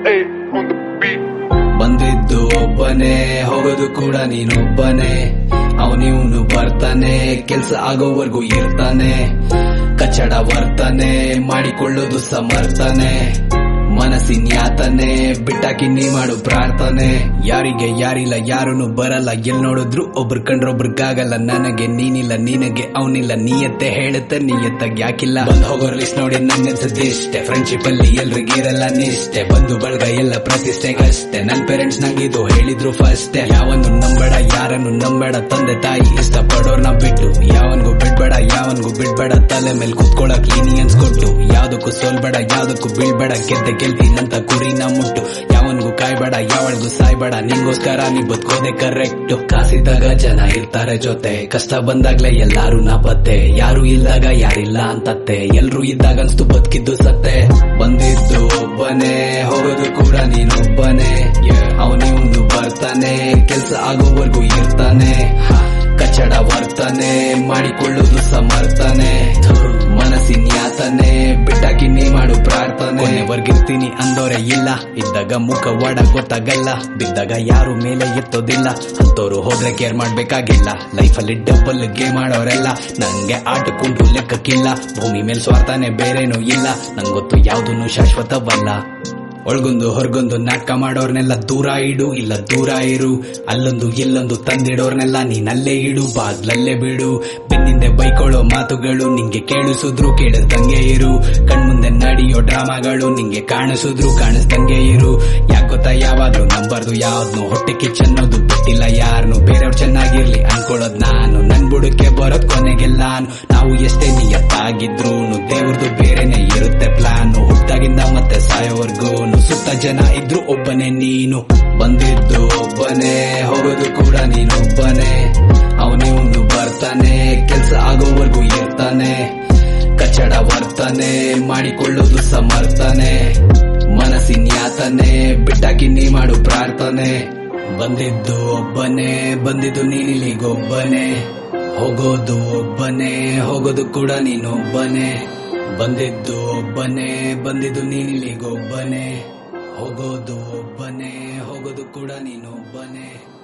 Hey, on the beat. ಬಂದಿದ್ದು ಒಬ್ಬನೇ ಹೋಗೋದು ಕೂಡ ನೀನೊಬ್ಬನೇ ಅವನಿವನು ಬರ್ತಾನೆ ಕೆಲ್ಸ ಆಗೋವರೆಗೂ ಇರ್ತಾನೆ ಕಚ್ಚಡ ವರ್ತನೆ ಮಾಡಿಕೊಳ್ಳೋದು ಸಮರ್ಥನೆ ಮನಸ್ಸಿನ ಯಾತನೆ ಬಿಟ್ಟಾಕಿ ನೀ ಮಾಡು ಪ್ರಾರ್ಥನೆ ಯಾರಿಗೆ ಯಾರಿಲ್ಲ ಯಾರನ್ನು ಬರಲ್ಲ ಎಲ್ ನೋಡಿದ್ರು ಒಬ್ರು ಕಂಡ್ರೊಬ್ರಿಗಾಗಲ್ಲ ನನಗೆ ನೀನಿಲ್ಲ ನಿನಗೆ ಅವನಿಲ್ಲ ನೀಯತ್ತೆ ಹೇಳುತ್ತೆ ನೀಯತ್ತಾಗ ಯಾಕಿಲ್ಲ ಬಂದ್ ಹೋಗೋರ್ ಲಿಸ್ಟ್ ನೋಡಿ ನಂಗನ್ಸದಿಷ್ಟೆ ಫ್ರೆಂಡ್ಶಿಪ್ ಅಲ್ಲಿ ಎಲ್ರಿಗಿರಲ್ಲ ನಿಷ್ಠೆ ಬಂದು ಬಳಗ ಎಲ್ಲ ಪ್ರತಿಷ್ಠೆಗಷ್ಟೇ ನನ್ ಪೇರೆಂಟ್ಸ್ ನಂಗಿದು ಹೇಳಿದ್ರು ಫಸ್ಟ್ ಯಾವನು ನಂಬೇಡ ಯಾರನ್ನು ನಂಬೇಡ ತಂದೆ ತಾಯಿ ಇಷ್ಟ ಪಡೋರ್ನ ಬಿಟ್ಟು ಯಾವನ್ಗೂ ಬಿಡ್ಬೇಡ ಯಾವನ್ಗೂ ಬಿಡ್ಬೇಡ ತಲೆ ಮೇಲೆ ಕುತ್ಕೊಳಕ್ ಲೀನಿಯನ್ಸ್ ಕೊಟ್ಟು ಯಾವ್ದಕ್ಕೂ ಸೋಲ್ಬೇಡ ಯಾವ್ದಕ್ಕೂ ಬೀಳ್ಬೇಡ ಗೆದ್ದೆ ಗೆಲ್ತೀನಂತ ಕುರಿನ ಮುಟ್ಟು ಯಾವನ್ಗೂ ಕಾಯ್ಬೇಡ ಯಾವಳ್ಗೂ ಸಾಯ್ಬೇಡ ನಿಂಗೋಸ್ಕರ ನೀ ಬದುಕೋದೆ ಕರೆಕ್ಟ್ ಕಾಸಿದ್ದಾಗ ಜನ ಇರ್ತಾರೆ ಜೊತೆ ಕಷ್ಟ ಬಂದಾಗ್ಲೇ ಎಲ್ಲಾರು ನಾಪತ್ತೆ ಯಾರು ಇಲ್ದಾಗ ಯಾರಿಲ್ಲ ಅಂತತ್ತೆ ಎಲ್ರು ಇದ್ದಾಗ ಅನ್ಸ್ತು ಬದುಕಿದ್ದು ಸತ್ತೆ ಬಂದಿದ್ದು ಒಬ್ಬನೇ ಹೋಗೋದು ಕೂಡ ನೀನೊಬ್ಬನೇ ಅವನಿವನು ಬರ್ತಾನೆ ಕೆಲ್ಸ ಆಗೋವರೆಗೂ ಇರ್ತಾನೆ ಕಚ್ಚಡ ವರ್ತನೆ ಮಾಡಿಕೊಳ್ಳೋದು ಸಮರ್ಥನೆ ಮನಸ್ಸಿನ ಯಾತನೆ ಬಿಟ್ಟಾಕಿ ನೀ ಮಾಡು ಪ್ರಾರ್ಥನೆ ಕೊನೆವರ್ಗಿರ್ತೀನಿ ಅಂದೋರೆ ಇಲ್ಲ ಇದ್ದಾಗ ಮುಖ ಒಡ ಗೊತ್ತಾಗಲ್ಲ ಬಿದ್ದಾಗ ಯಾರು ಮೇಲೆ ಎತ್ತೋದಿಲ್ಲ ಅಂತೋರು ಹೋದ್ರೆ ಕೇರ್ ಮಾಡ್ಬೇಕಾಗಿಲ್ಲ ಲೈಫಲ್ಲಿ ಡಬ್ಬಲ್ ಗೇಮ್ ಆಡೋರೆಲ್ಲ ನಂಗೆ ಆಟಕ್ಕುಂಟು ಲೆಕ್ಕಕ್ಕಿಲ್ಲ ಭೂಮಿ ಮೇಲೆ ಸ್ವಾರ್ಥನೆ ಬೇರೇನೂ ಇಲ್ಲ ನಂಗೊತ್ತು ಯಾವ್ದನ್ನು ಶಾಶ್ವತವಲ್ಲ ಒಳಗೊಂದು ಹೊರಗೊಂದು ನಾಟಕ ಮಾಡೋರ್ನೆಲ್ಲ ದೂರ ಇಡು ಇಲ್ಲ ದೂರ ಇರು ಅಲ್ಲೊಂದು ಇಲ್ಲೊಂದು ತಂದಿಡೋರ್ನೆಲ್ಲ ನೀನಲ್ಲೇ ಇಡು ಬಾಗ್ಲಲ್ಲೇ ಬಿಡು ಬೆನ್ನಿಂದೆ ಬೈಕೊಳ್ಳೋ ಮಾತುಗಳು ನಿಂಗೆ ಕೇಳಿಸಿದ್ರು ಕೇಳಿಸ್ದಂಗೆ ಇರು ಕಣ್ಮುಂದೆ ನಡೆಯೋ ಡ್ರಾಮಾಗಳು ನಿಂಗೆ ಕಾಣಿಸಿದ್ರು ಕಾಣಿಸ್ದಂಗೆ ಇರು ಯಾಕ್ ಗೊತ್ತಾ ಯಾವಾಗ್ಲೂ ನಂಬರ್ದು ಯಾವ್ದು ಹೊಟ್ಟೆ ಕಿಚ್ಚನ್ನೋದು ಬಿಟ್ಟಿಲ್ಲ ಯಾರನ್ನು ಬೇರೆಯವ್ರು ಚೆನ್ನಾಗಿರ್ಲಿ ಅನ್ಕೊಳ್ಳೋದ್ ನಾನು ನನ್ ಬುಡಕ್ಕೆ ಬರೋದ್ ಕೊನೆಗೆಲ್ಲ ನಾವು ಎಷ್ಟೇ ನಿಯತ್ತಾಗಿದ್ರು ದೇವ್ರದ್ದು ಬೇರೆನೆ ಇರುತ್ತೆ ಪ್ಲಾನ್ ಹುಟ್ಟಾಗಿಂದ ಮತ್ತೆ ಸಾಯೋವರ್ಗು ಸುತ್ತ ಜನ ಇದ್ರು ಒಬ್ಬನೇ ನೀನು ಬಂದಿದ್ದು ಒಬ್ಬನೇ ಹೋಗೋದು ಕೂಡ ನೀನೊಬ್ಬನೇ ಅವನಿವನು ಬರ್ತಾನೆ ಕೆಲ್ಸ ಆಗೋವರೆಗೂ ಇರ್ತಾನೆ ಕಚ್ಚಡ ವರ್ತನೆ ಮಾಡಿಕೊಳ್ಳೋದು ಸಮರ್ಥನೆ ಮನಸ್ಸಿನ ಯಾತನೆ ಬಿಟ್ಟಾಕಿ ನೀ ಮಾಡು ಪ್ರಾರ್ಥನೆ ಬಂದಿದ್ದು ಒಬ್ಬನೇ ಬಂದಿದ್ದು ನೀನಿಲ್ಲಿಗೊಬ್ಬನೇ ಹೋಗೋದು ಒಬ್ಬನೇ ಹೋಗೋದು ಕೂಡ ನೀನೊಬ್ಬನೇ ಬಂದಿದ್ದು ಒಬ್ಬನೇ ಬಂದಿದ್ದು ನೀನಿಲ್ಲಿಗೊಬ್ಬನೇ ಹೋಗೋದು ಒಬ್ಬನೇ ಹೋಗೋದು ಕೂಡ ನೀನೊಬ್ಬನೇ